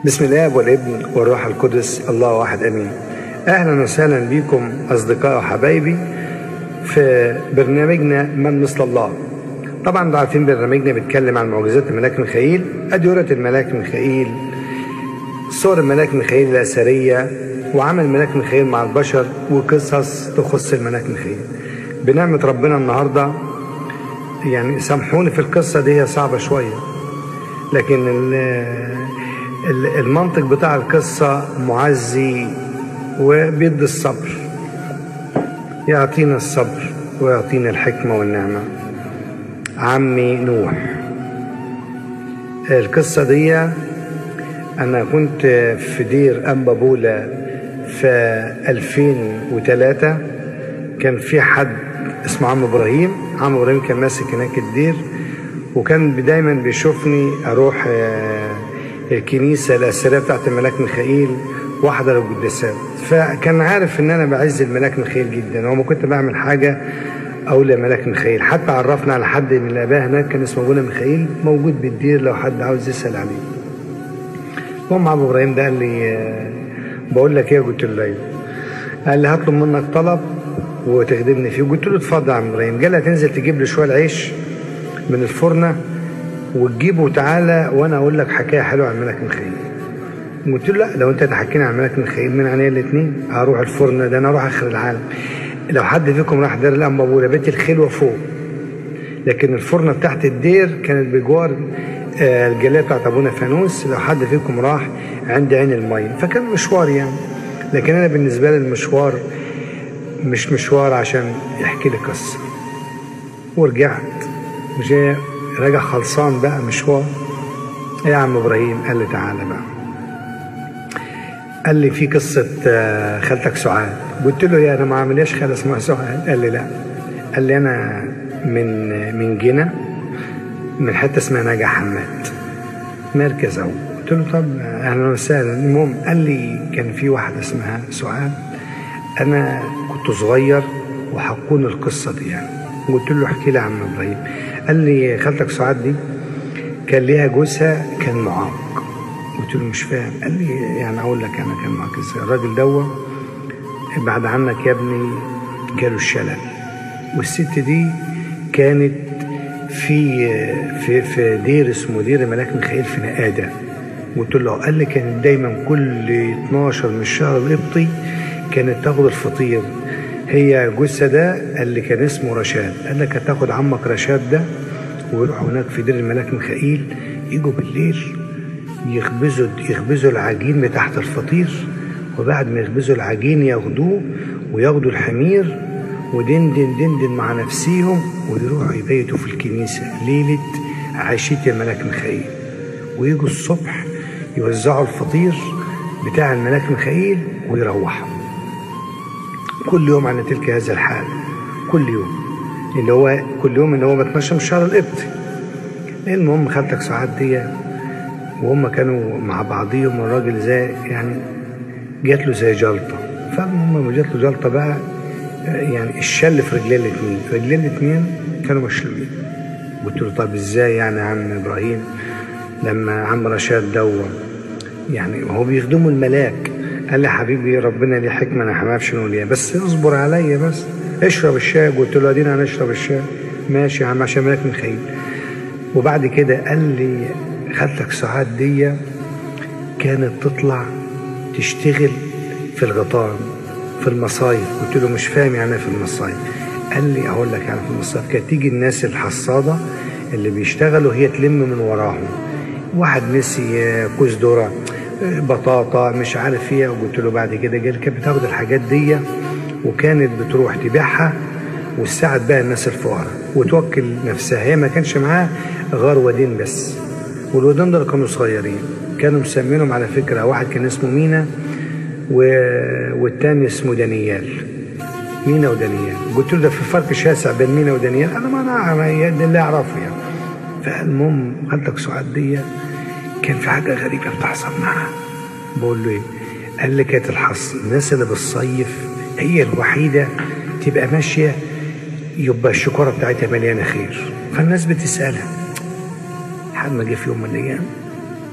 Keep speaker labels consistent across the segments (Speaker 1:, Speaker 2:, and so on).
Speaker 1: بسم الله والابن والروح القدس الله واحد امين اهلا وسهلا بكم اصدقائي وحبايبي في برنامجنا من مثل الله طبعا انتوا عارفين برنامجنا بيتكلم عن معجزات الملاك ميخائيل اديرة الملاك ميخائيل صور الملاك ميخائيل الاثريه وعمل الملاك ميخائيل مع البشر وقصص تخص الملاك ميخائيل بنعمه ربنا النهارده يعني سامحوني في القصه دي هي صعبه شويه لكن ال- ال- المنطق بتاع القصه معزي وبيدي الصبر يعطينا الصبر ويعطينا الحكمه والنعمه عمي نوح القصه دي انا كنت في دير انبا بولا في 2003 كان في حد اسمه عم ابراهيم عم ابراهيم كان ماسك هناك الدير وكان دايما بيشوفني اروح آه، الكنيسه الاثريه بتاعت الملاك ميخائيل واحضر القداسات فكان عارف ان انا بعز الملاك ميخائيل جدا وما كنت بعمل حاجه اقول يا ملاك ميخائيل حتى عرفنا على حد من الاباء هناك كان اسمه ابونا ميخائيل موجود بالدير لو حد عاوز يسال عليه المهم عم ابراهيم ده قال لي آه، بقول لك ايه قلت له ايوه قال لي هطلب منك طلب وتخدمني فيه قلت له اتفضل يا عم ابراهيم قال لي هتنزل تجيب لي شويه العيش من الفرنه وتجيبه وتعالى وانا اقول لك حكايه حلوه عن ملك ميخائيل قلت له لا لو انت تحكيني عن ملك ميخائيل من عينيا الاثنين هروح الفرن ده انا اروح اخر العالم لو حد فيكم راح دير الانبابوله بيت الخلوه فوق لكن الفرنه بتاعت الدير كانت بجوار آه، الجاليه بتاعت ابونا فانوس لو حد فيكم راح عند عين الميه فكان مشوار يعني لكن انا بالنسبه لي المشوار مش مشوار عشان يحكي لي قصه ورجعت مش راجع خلصان بقى مشوار إيه يا عم ابراهيم قال لي تعالى بقى قال لي في قصه آه، خالتك سعاد قلت له يا انا ما عملياش خاله اسمها سعاد قال لي لا قال لي انا من من جنة من حته اسمها نجا حماد مركز اهو قلت له طب اهلا وسهلا المهم قال لي كان في واحده اسمها سعاد انا كنت صغير وحكوني القصه دي يعني قلت له احكي لي يا عم ابراهيم قال لي خالتك سعاد دي كان ليها جوزها كان معاق قلت له مش فاهم قال لي يعني اقول لك انا كان معاق ازاي الراجل دوا بعد عنك يا ابني جاله الشلل والست دي كانت في في في دير اسمه دير ملاك ميخائيل في نقاده قلت له قال لي كانت دايما كل 12 من الشهر القبطي كانت تاخد الفطير هي جثة ده اللي كان اسمه رشاد قال لك هتاخد عمك رشاد ده ويروحوا هناك في دير الملاك ميخائيل يجوا بالليل يخبزوا يخبزوا العجين بتاعت الفطير وبعد ما يخبزوا العجين ياخدوه وياخدوا الحمير ودندن دندن مع نفسيهم ويروحوا يبيتوا في الكنيسة ليلة عشية الملاك ميخائيل ويجوا الصبح يوزعوا الفطير بتاع الملاك ميخائيل ويروحوا كل يوم على تلك هذا الحال كل يوم اللي هو كل يوم اللي هو ب 12 من الشهر القبطي المهم خالتك سعاد دي وهم كانوا مع بعضيهم الراجل زي يعني جات له زي جلطه فالمهم لما جات له جلطه بقى يعني الشل في رجليه الاثنين رجليه الاثنين كانوا مشلولين قلت له طب ازاي يعني يا عم ابراهيم لما عم رشاد دور يعني هو بيخدموا الملاك قال لي حبيبي ربنا ليه حكمه انا ما شنو ليه بس اصبر عليا بس اشرب الشاي قلت له ادينا هنشرب الشاي ماشي يا عم عشان ملاك ميخائيل وبعد كده قال لي خالتك سعاد دي كانت تطلع تشتغل في الغطام في المصايف قلت له مش فاهم يعني إيه في المصايف قال لي اقول لك يعني في المصايف كانت تيجي الناس الحصاده اللي بيشتغلوا هي تلم من وراهم واحد نسي آه، كوز ذره آه، بطاطا مش عارف ايه وقلت له بعد كده قال كانت بتاخد الحاجات دي وكانت بتروح تبيعها وتساعد بقى الناس الفقراء وتوكل نفسها هي ما كانش معاها غير ودين بس والودان دول كانوا صغيرين كانوا مسمينهم على فكره واحد كان اسمه مينا و... والتاني اسمه دانيال مينا ودانيال قلت له ده في فرق شاسع بين مينا ودانيال انا ما انا ده اللي اعرفه يعني فالمهم خالتك سعاد دي كان في حاجه غريبه بتحصل معاها بقول له ايه قال لي كانت الحص الناس اللي بتصيف هي الوحيده تبقى ماشيه يبقى الشكاره بتاعتها مليانه خير فالناس بتسالها لحد ما جه في يوم من الايام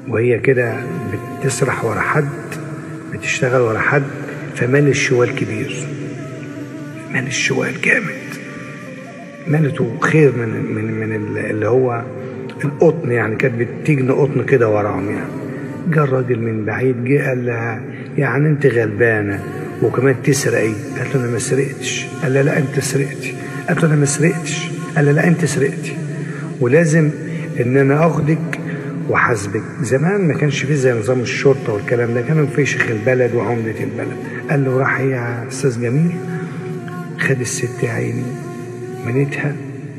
Speaker 1: وهي كده بتسرح ورا حد بتشتغل ورا حد فمال الشوال كبير مال الشوال جامد مالته خير من من من اللي هو القطن يعني كانت بتجني قطن كده وراهم يعني جه الراجل من بعيد جه قال لها يعني انت غلبانه وكمان تسرقي قالت له انا ما سرقتش قال لها لا انت سرقتي قالت له انا ما سرقتش قال لها لا انت سرقتي ولازم ان انا اخدك وحاسبك زمان ما كانش فيه زي نظام الشرطه والكلام ده كانوا في شيخ البلد وعمده البلد قال له راح يا استاذ جميل خد الست يا عيني منيتها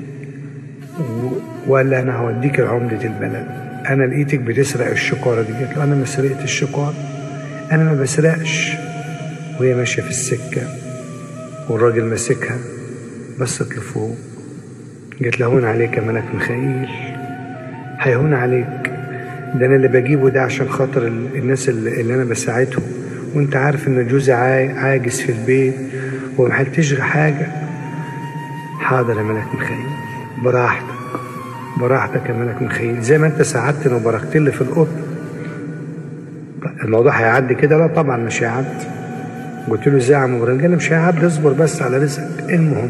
Speaker 1: وقال لها انا هوديك لعمده البلد انا لقيتك بتسرق الشقاره دي قالت له انا ما سرقت الشقاره انا ما بسرقش وهي ماشيه في السكه والراجل ماسكها بصت لفوق قالت له هون عليك يا ملك ميخائيل هيهون عليك ده انا اللي بجيبه ده عشان خاطر الناس اللي, اللي انا بساعدهم وانت عارف ان جوزي عاجز في البيت ومحلتش حاجه حاضر يا ملك ميخائيل براحتك براحتك يا ملك ميخائيل زي ما انت ساعدتني وباركت لي في القطن الموضوع هيعدي كده لا طبعا مش هيعدي قلت له ازاي يا عم ابراهيم قال لي مش هيعدي اصبر بس على رزقك المهم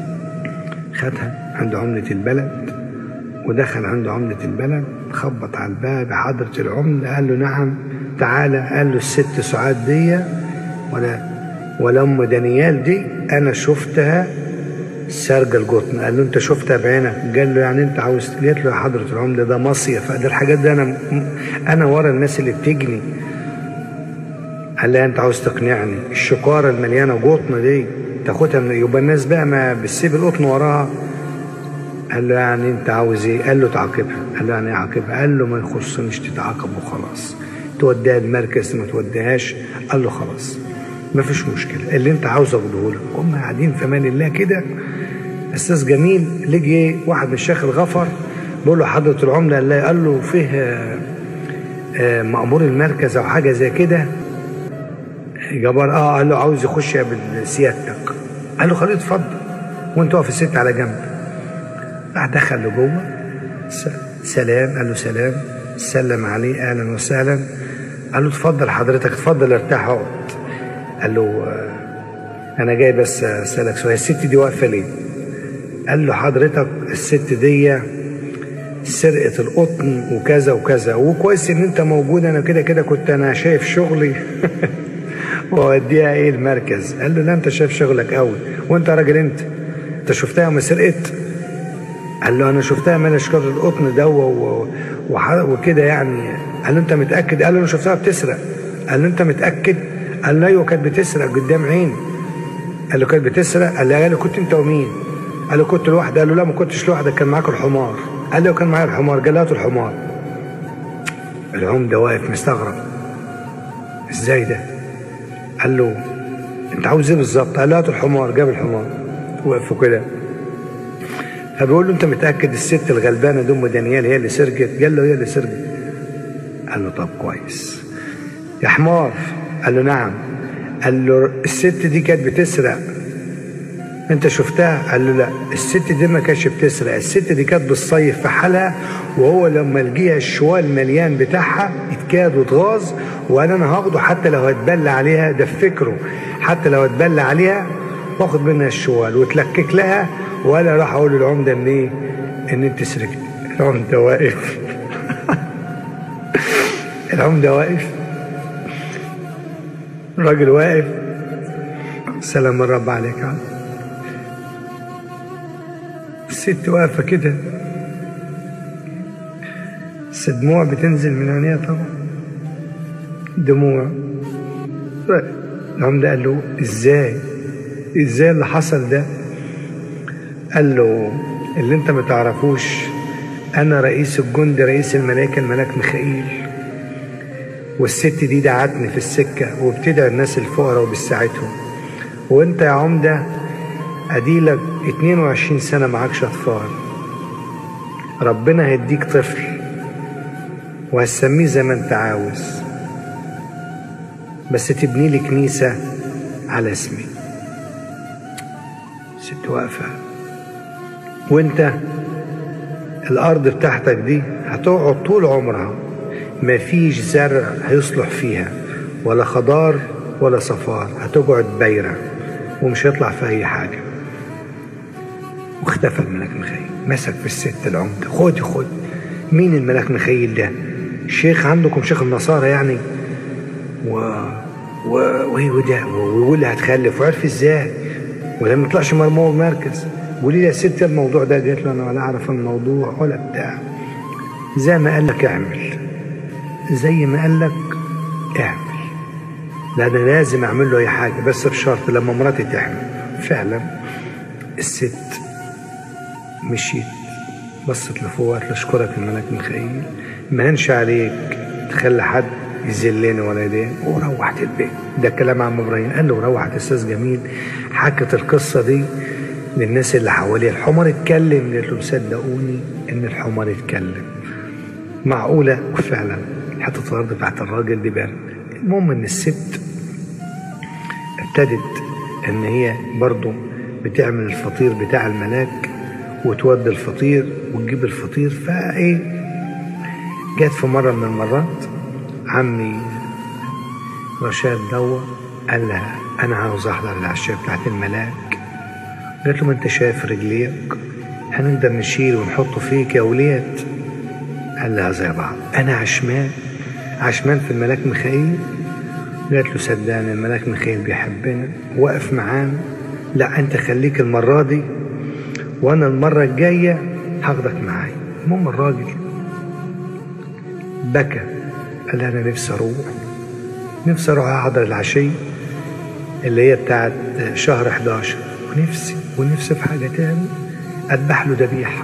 Speaker 1: خدها عند عملة البلد ودخل عند عملة البلد خبط على الباب حضرة العملة قال له نعم تعالى قال له الست سعاد دي ولا ولا ام دانيال دي انا شفتها سارجة القطن قال له انت شفتها بعينك قال له يعني انت عاوز قالت له يا حضرة العملة ده مصيف قال الحاجات دي انا انا ورا الناس اللي بتجني قال لها انت عاوز تقنعني الشقارة المليانة قطن دي تاخدها من يبقى الناس بقى ما بتسيب القطن وراها قال له يعني انت عاوز ايه قال له تعاقبها قال له يعني ايه عاقبها قال له ما يخصنيش تتعاقب وخلاص توديها المركز ما توديهاش قال له خلاص ما فيش مشكلة اللي انت عاوز اخده لك هم قاعدين في امان الله كده استاذ جميل لقي واحد من الشيخ الغفر بيقول له حضرة العملة قال له قال له فيه مأمور المركز او حاجة زي كده جبار اه قال له عاوز يخش بسيادتك قال له خليه اتفضل وانت واقف الست على جنب راح دخل لجوه سلام قال له سلام سلم عليه اهلا وسهلا قال له اتفضل حضرتك اتفضل ارتاح اقعد قال له انا جاي بس اسالك سؤال الست دي واقفه ليه قال له حضرتك الست دي سرقه القطن وكذا وكذا وكويس ان انت موجود انا كده كده كنت انا شايف شغلي واوديها ايه المركز قال له لا انت شايف شغلك قوي وانت راجل انت انت شفتها ما سرقت قال له انا شفتها من اشكال القطن ده وكده يعني قال له انت متاكد قال له انا شفتها بتسرق قال له انت متاكد قال له ايوه كانت بتسرق قدام عيني قال له كانت بتسرق قال له قال له كنت انت ومين قال له كنت لوحدي قال له لا ما كنتش لوحدك كان معاك الحمار قال له كان معايا الحمار قال له هات الحمار العمده واقف مستغرب ازاي ده قال له انت عاوز ايه بالظبط قال له هات الحمار جاب الحمار وقفوا كده فبيقول له انت متاكد الست الغلبانه دي ام دانيال هي اللي سرقت قال له هي اللي سرقت قال له طب كويس يا حمار قال له نعم قال له الست دي كانت بتسرق انت شفتها قال له لا الست دي ما كانتش بتسرق الست دي كانت بتصيف في حالها وهو لما لقيها الشوال مليان بتاعها اتكاد واتغاظ وقال انا هاخده حتى لو هتبلى عليها ده فكره حتى لو هتبلى عليها واخد منها الشوال وتلكك لها ولا راح اقول للعمده ان ايه ان انت سرقت العمده واقف العمده واقف الراجل واقف سلام الرب عليك يا عم الست واقفه كده بس دموع بتنزل من عينيها طبعا دموع العمده قال له ازاي ازاي اللي حصل ده قال له اللي انت ما تعرفوش انا رئيس الجند رئيس الملائكه الملاك ميخائيل والست دي دعتني في السكه وبتدعي الناس الفقراء وبتساعدهم وانت يا عمده اديلك 22 سنه معكش اطفال ربنا هيديك طفل وهتسميه زي ما انت عاوز بس تبني لي كنيسه على اسمي ست واقفه وانت الارض بتاعتك دي هتقعد طول عمرها مفيش زرع هيصلح فيها ولا خضار ولا صفار هتقعد بايرة ومش هيطلع في أي حاجة واختفى الملاك ميخائيل مسك في الست العمدة خد خد مين الملاك ميخائيل ده شيخ عندكم شيخ النصارى يعني و و وايه وده ويقول لي هتخلف وعرف ازاي ولا ما يطلعش مرموه مركز قولي لي يا ست الموضوع ده قالت له انا ولا اعرف الموضوع ولا بتاع زي ما قال لك اعمل زي ما قال لك اعمل لا انا لازم اعمل له اي حاجه بس بشرط لما مراتي تحمل فعلا الست مشيت بصت لفوق قالت له اشكرك يا ملاك ميخائيل ما هنش عليك تخلي حد يذلني ولا يدين وروحت البيت ده كلام عم ابراهيم قال له روحت استاذ جميل حكت القصه دي للناس اللي حواليه الحمار اتكلم قالت له صدقوني ان الحمار اتكلم معقوله وفعلا حته الارض بتاعت الراجل دي بان المهم ان الست ابتدت ان هي برضه بتعمل الفطير بتاع الملاك وتودي الفطير وتجيب الفطير فايه جت في مره من المرات عمي رشاد دوا قال لها انا عاوز احضر العشاء بتاعت الملاك قالت له ما انت شايف رجليك هنقدر نشيل ونحطه فيك يا ولاد قال لها زي بعض انا عشمان عشمان في الملاك ميخائيل قالت له صدقني الملاك ميخائيل بيحبنا واقف معانا لا انت خليك المره دي وانا المره الجايه هاخدك معايا المهم الراجل بكى قال انا نفسي اروح نفسي اروح احضر العشيه اللي هي بتاعت شهر 11 ونفسي ونفسي في حاجه تاني اذبح له ذبيحه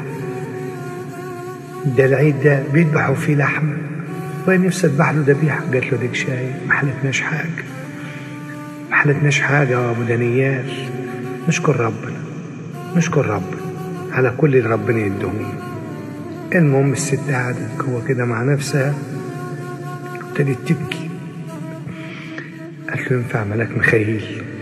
Speaker 1: ده العيد ده بيذبحوا فيه لحمه وانا نفسي اذبح له ذبيحه قالت له ديك شاي ما حلتناش حاجه ما حلتناش حاجه يا ابو دانيال نشكر ربنا نشكر ربنا على كل اللي ربنا يديهونا المهم الست قعدت جوه كده مع نفسها ابتدت تبكي قالت له ينفع ملاك مخيل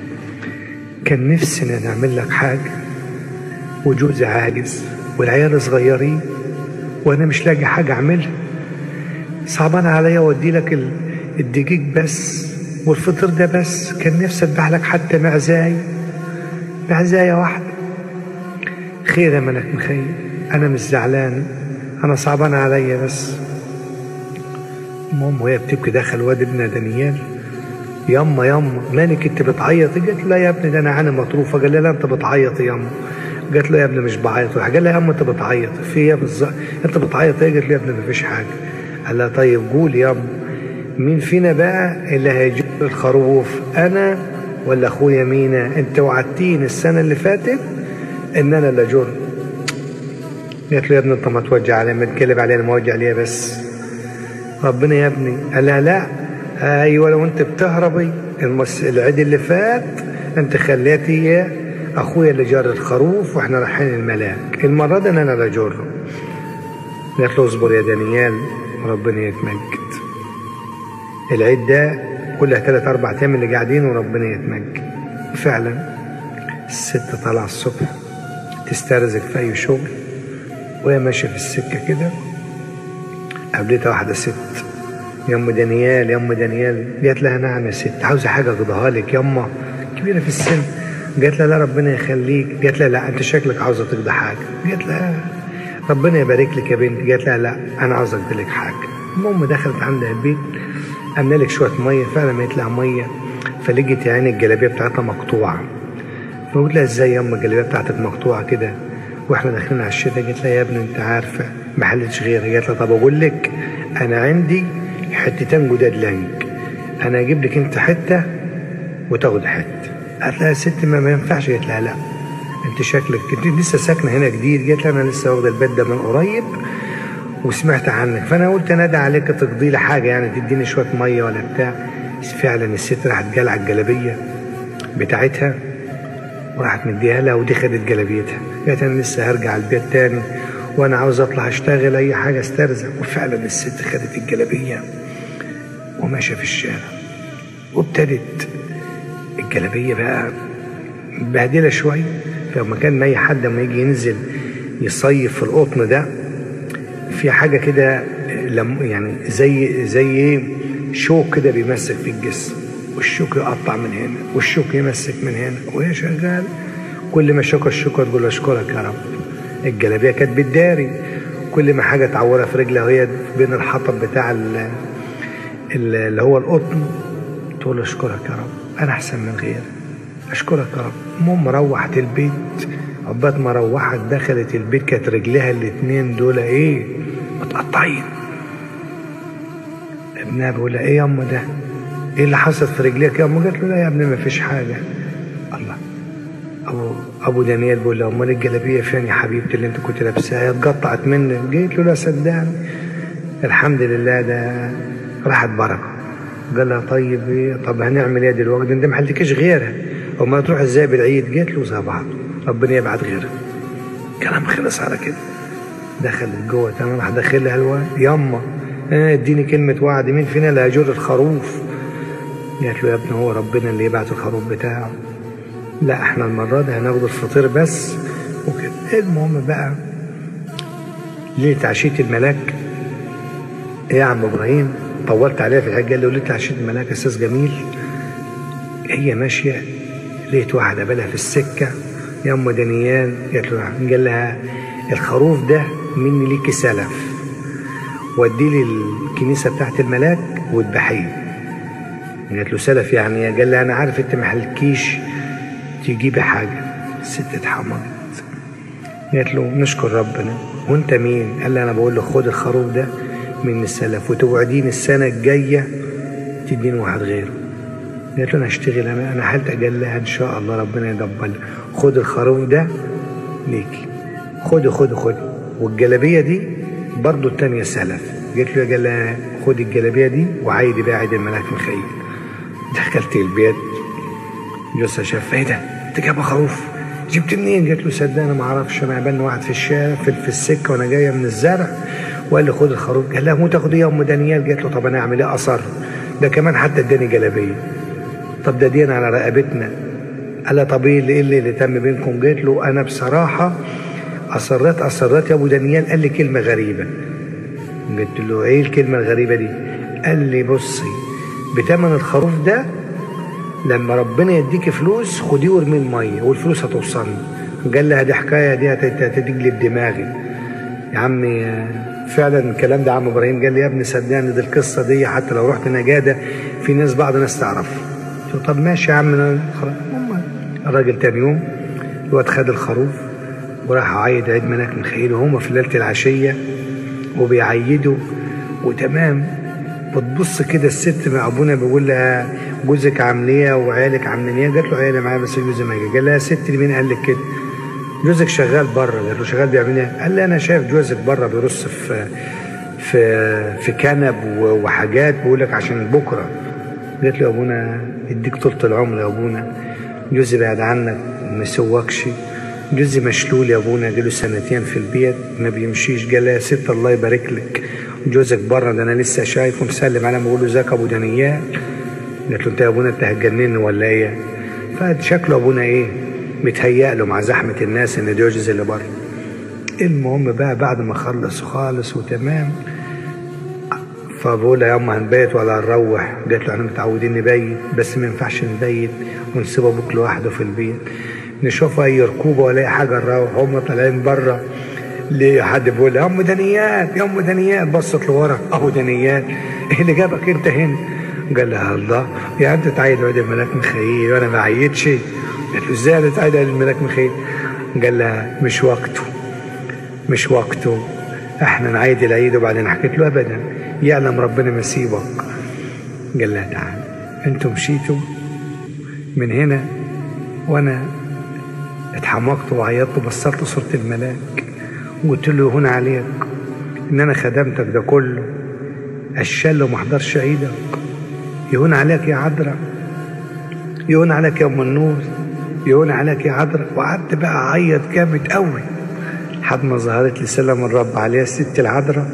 Speaker 1: كان نفسنا نعمل لك حاجة وجوزي عاجز والعيال صغيرين وانا مش لاقي حاجة اعملها صعبان عليا اودي لك الدقيق بس والفطر ده بس كان نفسي اذبح لك حتى معزاي معزاية واحدة خير يا ملك مخيل انا مش زعلان انا صعبان عليا بس المهم وهي بتبكي دخل واد ابن دانيال يما يما مالك انت بتعيط قالت لا يا ابني ده انا عيني مطروفه قال لي لا انت بتعيط يما قالت له يا ابني مش بعيط قال لها يا اما انت بتعيط في ايه بالظبط انت بتعيط ايه قالت له يا ابني مفيش حاجه قال لها طيب قول يما مين فينا بقى اللي هيجيب الخروف انا ولا اخويا مينا انت وعدتيني السنه اللي فاتت ان انا اللي اجر قالت له يا ابني انت ما توجع عليا ما تقلب عليا انا موجع ليا بس ربنا يا ابني قال لها لا ايوه لو انت بتهربي المس... العيد اللي فات انت خليتي اخويا اللي جر الخروف واحنا رايحين الملاك المره دي انا اللي اجره قالت له اصبر يا دانيال وربنا يتمجد العيد ده كلها ثلاث اربع ايام اللي قاعدين وربنا يتمجد فعلا الست طالعه الصبح تسترزق في اي شغل وهي ماشيه في السكه كده قابلتها واحده ست يا ام دانيال يا ام دانيال قالت لها نعم يا ست عاوزه حاجه اقضيها لك يما كبيره في السن قالت لها لا ربنا يخليك قالت لها لا انت شكلك عاوزه تقضي حاجه قالت لها ربنا يبارك لك يا بنتي قالت لها لا انا عاوزه اقضي لك حاجه المهم دخلت عندها البيت عملنا لك شويه ميه فعلا ميت لها ميه فلقيت يعني الجلابيه بتاعتها مقطوعه فقلت لها ازاي يا ام الجلابيه بتاعتك مقطوعه كده واحنا داخلين على الشتاء قالت لها يا ابني انت عارفه ما حلتش غيرها قالت لها طب اقول لك انا عندي حتتين جداد لانك انا اجيب لك انت حته وتاخد حته قالت لها يا ست ما, ما ينفعش قالت لها لا انت شكلك انت لسه ساكنه هنا جديد قالت لها انا لسه واخده البيت ده من قريب وسمعت عنك فانا قلت انادى عليك تقضي لي حاجه يعني تديني شويه ميه ولا بتاع فعلا الست راحت جالعه الجلابيه بتاعتها وراحت مديها لها ودي خدت جلابيتها قالت انا لسه هرجع البيت تاني وانا عاوز اطلع اشتغل اي حاجه استرزق وفعلا الست خدت الجلابيه وماشيه في الشارع وابتدت الجلابيه بقى مبهدله شويه فلما كان اي حد لما يجي ينزل يصيف في القطن ده في حاجه كده لم يعني زي زي ايه شوك كده بيمسك في الجسم والشوك يقطع من هنا والشوك يمسك من هنا وهي شغال كل ما شوك الشوكه تقول اشكرك يا رب الجلابيه كانت بتداري كل ما حاجه تعورها في رجلها وهي بين الحطب بتاع ال- ال- اللي هو القطن تقول اشكرك يا رب انا احسن من غيري اشكرك يا رب المهم روحت البيت عقبال ما روحت دخلت البيت كانت رجليها الاتنين دول ايه متقطعين ابنها بيقول لها ايه يا اما ده ايه اللي حصل في رجليك يا اما قالت له لا يا ابني ما فيش حاجه الله ابو ابو دانيال بيقول له امال الجلابيه فين يا حبيبتي اللي انت كنت لابساها هي اتقطعت منك جيت له لا صدقني الحمد لله ده راحت بركه قال لها طيب ايه طب هنعمل ايه دلوقتي انت ما حلتكش غيرها امال تروح ازاي بالعيد جيت له زي بعض ربنا يبعت غيرها كلام خلص على كده دخلت جوه تمام راح داخلها الواد يما اه اديني كلمه وعد مين فينا اللي هيجر الخروف قالت له يا ابني هو ربنا اللي يبعت الخروف بتاعه لا احنا المره دي هناخد الفطير بس وكده المهم بقى ليله عشيه الملاك ايه يا عم ابراهيم طولت عليها في الحاجه قال له ليله عشيه الملاك استاذ جميل هي ماشيه لقيت واحده بالها في السكه يا ام دانيال قالت له نعم. قال لها الخروف ده مني ليكي سلف ودي لي الكنيسه بتاعت الملاك واذبحيه قالت له سلف يعني قال لها انا عارف انت ما حلكيش تجيبي حاجه الست اتحمرت قالت له نشكر ربنا وانت مين قال لي انا بقول له خد الخروف ده من السلف وتوعديني السنه الجايه تديني واحد غيره قالت له انا هشتغل انا انا حالتي قال لها ان شاء الله ربنا يقبل خد الخروف ده ليكي خده خده خده والجلابيه دي برضو التانية سلف قالت له قال لها خد الجلابيه دي وعايدي بقى عيد الملاك ميخائيل دخلت البيت جوزها شاف ايه ده انت جايبه خروف جبت منين قالت له صدق انا ما اعرفش انا قابلني واحد في الشارع في, في السكه وانا جايه من الزرع وقال لي خد الخروف قال لها مو تاخد ايه يا ام دانيال قالت له طب انا اعمل ايه اصر ده كمان حتى اداني جلابيه طب ده دين على رقبتنا قال لها طب ايه اللي, إيه اللي, اللي تم بينكم قالت له انا بصراحه اصريت اصريت يا ابو دانيال قال لي كلمه غريبه قلت له ايه الكلمه الغريبه دي قال لي بصي بتمن الخروف ده لما ربنا يديكي فلوس خديه وارميه الميه والفلوس هتوصلني قال لها دي حكايه دي هت- هتجلب دماغي يا عمي آه، فعلا الكلام ده عم ابراهيم قال لي يا ابني صدقني دي القصه دي حتى لو رحت نجاده في ناس بعض الناس تعرف قلت له طب ماشي يا عم أنا- خلاص المهم الراجل تاني يوم الواد خد الخروف وراح عايد عيد ملاك ميخائيل وهما في ليله العشيه وبيعيدوا وتمام بتبص كده الست مع ابونا بيقول لها جوزك عامل ايه وعيالك عاملين ايه؟ قالت له عيالي معايا بس جوزي ما جه قال لها يا ست مين قال لك كده؟ جوزك شغال بره قالت له شغال بيعمل ايه؟ قال لي انا شايف جوزك بره بيرص في في في كنب و- وحاجات بيقول لك عشان بكره قالت له يا ابونا يديك طولة العمر يا ابونا جوزي بعد عنك ما يسوكش جوزي مشلول يا ابونا له سنتين في البيت ما بيمشيش قال لها يا ست الله يبارك لك جوزك بره ده انا لسه شايفه مسلم عليه بقول له ازيك ابو دنيال قالت له انت يا ابونا انت هتجنني ولا ايه فشكله ابونا ايه متهيأ له مع زحمه الناس ان ده جوز اللي بره المهم بقى بعد ما خلص خالص وتمام فبقول لها يا اما هنبيت ولا هنروح قالت له احنا متعودين نبيت بس ما ينفعش نبيت ونسيب ابوك لوحده في البيت نشوف اي ركوبه ولا اي حاجه نروح هم طالعين بره ليه حد بيقول يا ام دنيات يا ام دنيات بصت لورا ابو دنيات ايه اللي جابك انت هنا قال لها الله يا انت تعيد عيد الملاك ميخائيل وانا ما عيدش قالت له ازاي انا تعيد عيد الملاك ميخائيل قال لها مش وقته مش وقته احنا نعيد العيد وبعدين حكيت له ابدا يعلم ربنا ما يسيبك قال لها تعال انتوا مشيتوا من هنا وانا اتحمقت وعيطت وبصرت صورة الملاك وقلت له هنا عليك ان انا خدمتك ده كله الشل وما حضرش عيدك يهون عليك يا عذراء يهون عليك يا ام النور يهون عليك يا عذراء وقعدت بقى اعيط جامد قوي لحد ما ظهرت لي سلام الرب عليها الست العذراء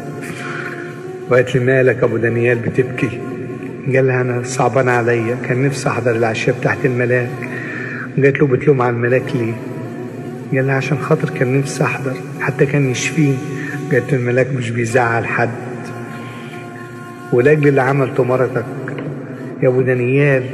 Speaker 1: وقالت لي مالك ابو دانيال بتبكي قال لها انا صعبان عليا كان نفسي احضر العشاء بتاعت الملاك قالت له بتلوم على الملاك ليه قال لها عشان خاطر كان نفسي احضر حتى كان يشفيني قالت له الملاك مش بيزعل حد ولاجل اللي عملته مرتك يا ابو دانيال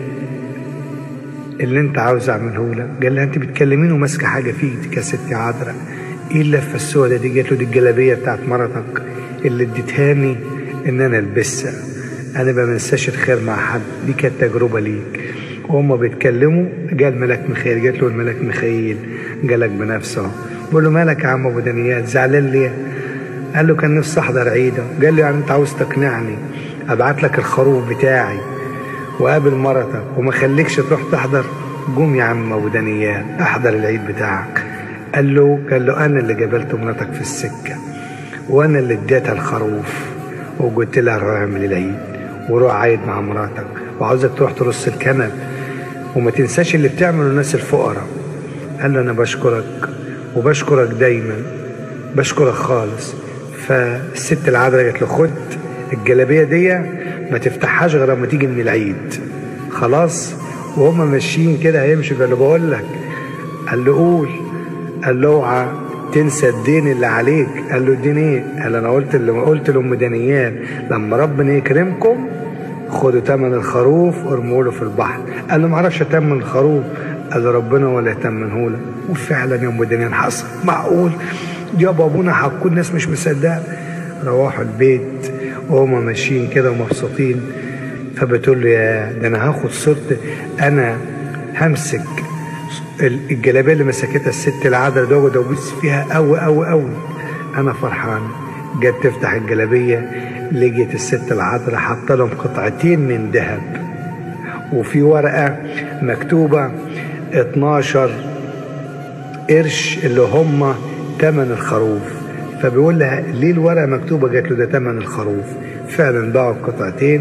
Speaker 1: اللي انت عاوز اعمله لك قال لها انت بتكلميني وماسكه حاجه في ايدك يا ستي عذراء ايه اللفه السوداء دي قالت له دي الجلابيه بتاعت مرتك اللي اديتهاني ان انا البسها انا ما بنساش الخير مع حد دي كانت تجربه ليك وهم بيتكلموا جاء الملاك ميخائيل جات له الملاك ميخائيل جالك بنفسه بقول له مالك يا عم ابو دانيال زعلان ليه قال له كان نفسي احضر عيده قال له يعني انت عاوز تقنعني ابعت لك الخروف بتاعي وقابل مرتك وما خليكش تروح تحضر قوم يا عم ابو دانيال احضر العيد بتاعك قال له قال له انا اللي قابلت مراتك في السكه وانا اللي اديتها الخروف وقلت لها روح اعمل العيد وروح عايد مع مراتك وعاوزك تروح ترص الكنب وما تنساش اللي بتعمله الناس الفقراء قال له انا بشكرك وبشكرك دايما بشكرك خالص فالست العذراء قالت له خد الجلابيه دي ما تفتحهاش غير لما تيجي من العيد خلاص وهم ماشيين كده هيمشوا قال له بقول لك قال له قول قال له اوعى تنسى الدين اللي عليك قال له الدين ايه قال انا قلت اللي قلت لام دانيال لما ربنا يكرمكم خدوا تمن الخروف وارموا له في البحر قال له ما اعرفش اتمن الخروف قال له ربنا ولا يتمنه لك وفعلا يا ام دانيال حصل معقول جابوا ابونا حكوا الناس مش مصدقه روحوا البيت وهما ماشيين كده ومبسوطين فبتقول له يا ده انا هاخد صورة انا همسك الجلابيه اللي مسكتها الست العذراء دي واقعد ابص فيها قوي قوي قوي انا فرحان جت تفتح الجلابيه لقيت الست العذراء حاطه لهم قطعتين من ذهب وفي ورقه مكتوبه 12 قرش اللي هم تمن الخروف فبيقول لها ليه الورقه مكتوبه قالت له ده تمن الخروف فعلا باعوا القطعتين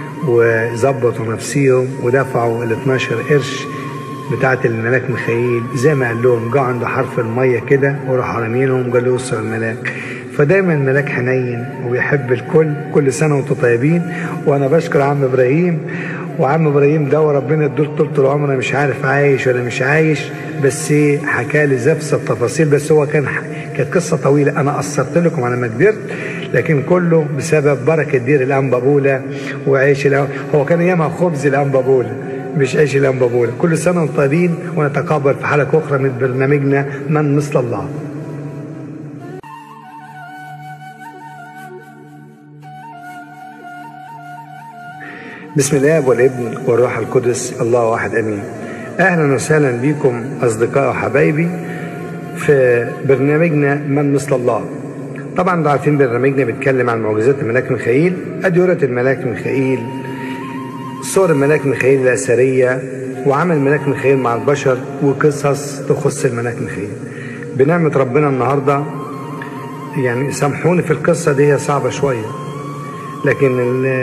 Speaker 1: وظبطوا نفسيهم ودفعوا ال 12 قرش بتاعت الملاك ميخائيل زي ما قال لهم جه عند حرف الميه كده وراح رامينهم قال له وصل الملاك فدايما الملاك حنين وبيحب الكل كل سنه وانتم طيبين وانا بشكر عم ابراهيم وعم ابراهيم ده وربنا يدور طول العمر مش عارف عايش ولا مش عايش بس حكى لي زفس التفاصيل بس هو كان كانت قصه طويله انا قصرت لكم على ما قدرت لكن كله بسبب بركه دير الانبابوله وعيش الأم... هو كان ايامها خبز الانبابوله مش عيش الانبابوله كل سنه وانتم طيبين ونتقابل في حلقه اخرى من برنامجنا من مثل الله بسم الله والابن والروح القدس الله واحد امين اهلا وسهلا بكم اصدقائي وحبايبي في برنامجنا من مثل الله طبعا انتوا عارفين برنامجنا بيتكلم عن معجزات الملاك ميخائيل اديرة الملاك ميخائيل صور الملاك ميخائيل الاثريه وعمل الملاك ميخائيل مع البشر وقصص تخص الملاك ميخائيل بنعمه ربنا النهارده يعني سامحوني في القصه دي هي صعبه شويه لكن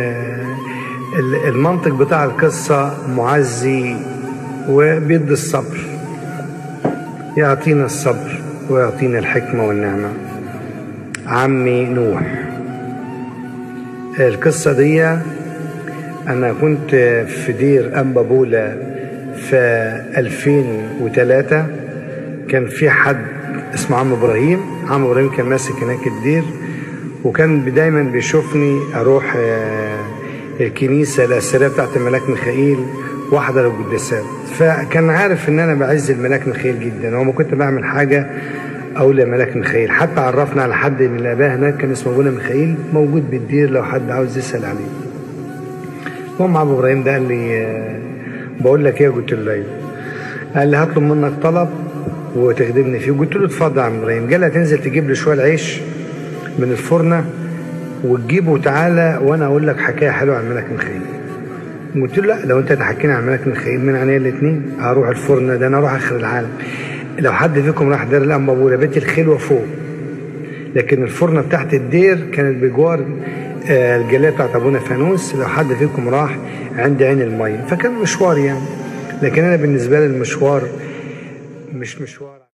Speaker 1: المنطق بتاع القصة معزي وبيدي الصبر يعطينا الصبر ويعطينا الحكمة والنعمة عمي نوح القصة دي أنا كنت في دير أنبابولا في 2003 كان في حد اسمه عم إبراهيم عم إبراهيم كان ماسك هناك الدير وكان دايما بيشوفني أروح الكنيسه الاثريه بتاعت الملاك ميخائيل واحضر القداسات فكان عارف ان انا بعز الملاك ميخائيل جدا وما كنت بعمل حاجه اقول يا ملاك ميخائيل حتى عرفنا على حد من الاباء هناك كان اسمه ابونا ميخائيل موجود بالدير لو حد عاوز يسال عليه المهم ابو ابراهيم ده قال لي بقول لك ايه قلت له ايوه قال لي هطلب منك طلب وتخدمني فيه قلت له اتفضل يا عم ابراهيم قال لي هتنزل تجيب لي شويه العيش من الفرنه وتجيبه تعالى وانا اقول لك حكايه حلوه عن ملك ميخائيل قلت له لا لو انت تحكينا عن ملك ميخائيل من عينيا الاثنين هروح الفرن ده انا اروح اخر العالم لو حد فيكم راح دير الانبابوله بيت الخلوه فوق لكن الفرنه بتاعت الدير كانت بجوار الجليه بتاعت ابونا فانوس لو حد فيكم راح عند عين الميه فكان مشوار يعني لكن انا بالنسبه لي المشوار مش مشوار